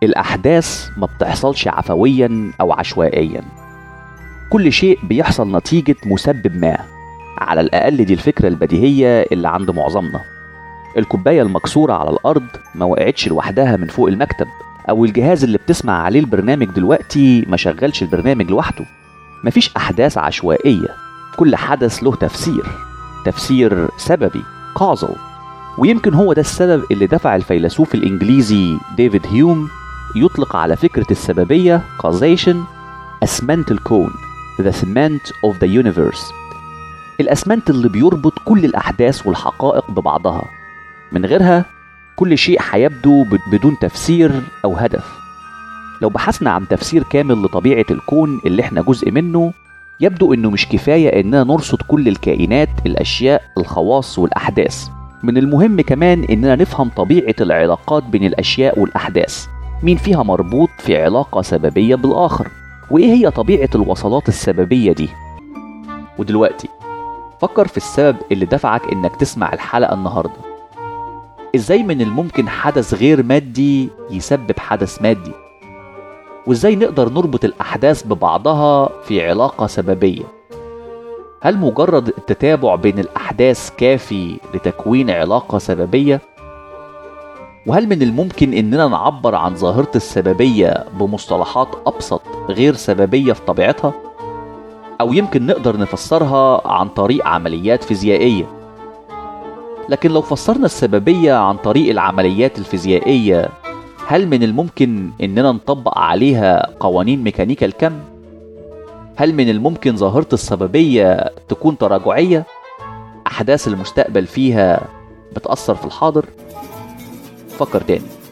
الأحداث ما بتحصلش عفويا أو عشوائيا كل شيء بيحصل نتيجة مسبب ما على الأقل دي الفكرة البديهية اللي عند معظمنا الكوباية المكسورة على الأرض ما وقعتش لوحدها من فوق المكتب أو الجهاز اللي بتسمع عليه البرنامج دلوقتي ما شغلش البرنامج لوحده مفيش أحداث عشوائية كل حدث له تفسير تفسير سببي causal ويمكن هو ده السبب اللي دفع الفيلسوف الإنجليزي ديفيد هيوم يطلق على فكرة السببية causation أسمنت الكون the cement of the universe الأسمنت اللي بيربط كل الأحداث والحقائق ببعضها من غيرها كل شيء هيبدو بدون تفسير أو هدف لو بحثنا عن تفسير كامل لطبيعة الكون اللي احنا جزء منه يبدو انه مش كفاية اننا نرصد كل الكائنات الاشياء الخواص والاحداث من المهم كمان اننا نفهم طبيعة العلاقات بين الاشياء والاحداث مين فيها مربوط في علاقة سببية بالاخر وايه هي طبيعة الوصلات السببية دي ودلوقتي فكر في السبب اللي دفعك انك تسمع الحلقة النهاردة ازاي من الممكن حدث غير مادي يسبب حدث مادي وازاي نقدر نربط الاحداث ببعضها في علاقه سببيه هل مجرد التتابع بين الاحداث كافي لتكوين علاقه سببيه وهل من الممكن اننا نعبر عن ظاهره السببيه بمصطلحات ابسط غير سببيه في طبيعتها او يمكن نقدر نفسرها عن طريق عمليات فيزيائيه لكن لو فسرنا السببيه عن طريق العمليات الفيزيائيه هل من الممكن اننا نطبق عليها قوانين ميكانيكا الكم هل من الممكن ظاهره السببيه تكون تراجعيه احداث المستقبل فيها بتاثر في الحاضر فكر تاني